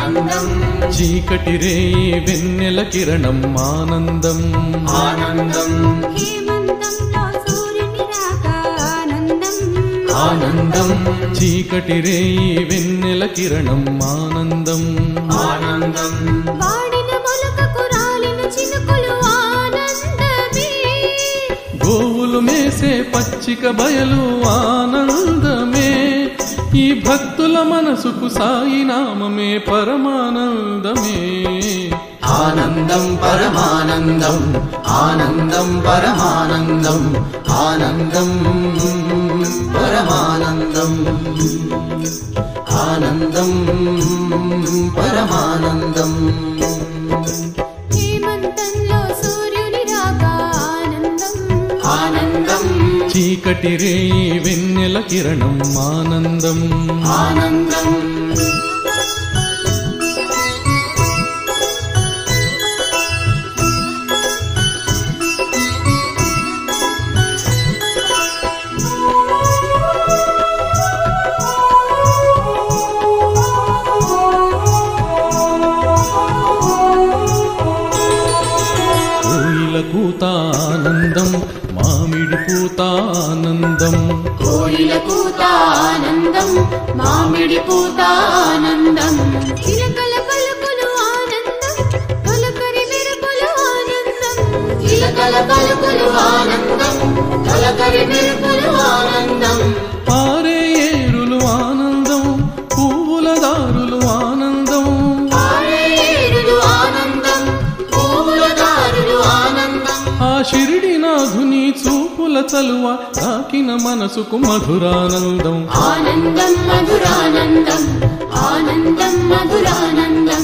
ఆనందం చీకటి రేయి వెన్నెల కిరణం ఆనందం ఆనందం హేమంతంలో సూర్యుని రాక ఆనందం ఆనందం చీకటి రేయి వెన్నెల కిరణం ఆనందం ఆనందం వాడిన మొలకకు రాలిన చినుకులు ఆనందమే గోవులు మేసే పచ్చిక బయలు ఆనందమే ఈ భక్తుల మనసుకు సాయి నామమే పరమానందమే ఆనందం పరమానందం ఆనందం పరమానందం ఆనందం పరమానందం ఆనందం పరమానందం హేమంతంలో సూర్యుని రాక ఆనందం ఆనందం చీకటి రేయి వెన్నెల కిరణం ఆనందం ఆనందం కోయిల కూత ఆనందం మామిడి పూత ఆనందం కోయిల పూత ఆనందం మామిడి పూత ఆనందం చిలకల పలుకులు ఆనందం తొలకరి మెరుపులు ఆనందం చిలకల పలుకులు ఆనందం తొలకరి మెరుపులు ఆనందం పారే ఏరులు ఆనందం పువ్వుల దారులు ఆనందం పారేరులు ఆనందం పువ్వుల దారులు ఆనందం ఆ షిరిడి నాథుని చూపుల చలువ తాకిన మనసుకు మధురానందం ఆనందం మధురానందం ఆనందం మధురానందం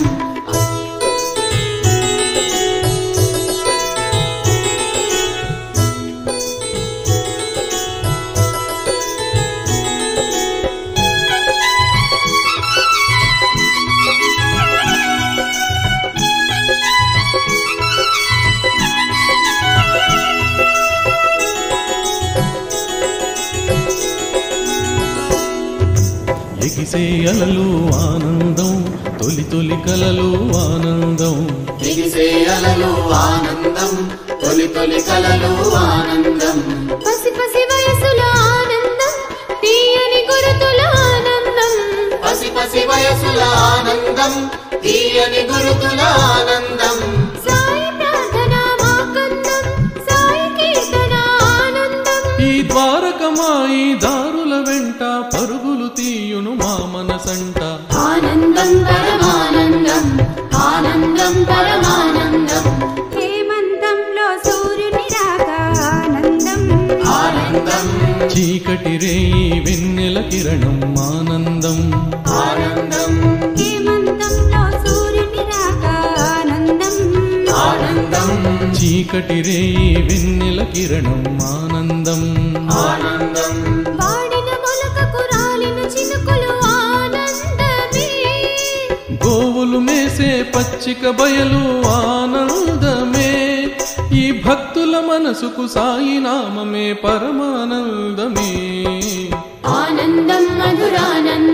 ఎగిసే అలలు ఆనందం తొలి తొలి కలలు ఆనందం ఎగిసే అలలు ఆనందం తొలి తొలి కలలు ఆనందం పసి పసి వయసుల ఆనందం తీయని గురుతుల ఆనందం పసి పసి వయసుల ఆనందం తీయని గురుతుల ఆనందం సాయి ప్రార్థన మాకందం సాయి కీర్తన ఆనందం ఈ ద్వారకమాయి దారుల వెంట పరుగులు తీయును మా మనసంట ఆనందం పరమానందం ఆనందం పరమానందం హేమంతంలో సూర్యుని రాక ఆనందం ఆనందం చీకటి రేయి వెన్నెల కిరణం ఆనందం ఆనందం హేమంతంలో సూర్యుని రాక ఆనందం ఆనందం చీకటి రేయి వెన్నెల కిరణం ఆనందం ఆనందం వాడిన మొలకకు రాలిన చినుకులు ఆనందమే గోవులు మేసే పచ్చిక బయలు ఆనందమే ఈ భక్తుల మనసుకు సాయి నామమే పరమానందమే ఆనందం మధురానందం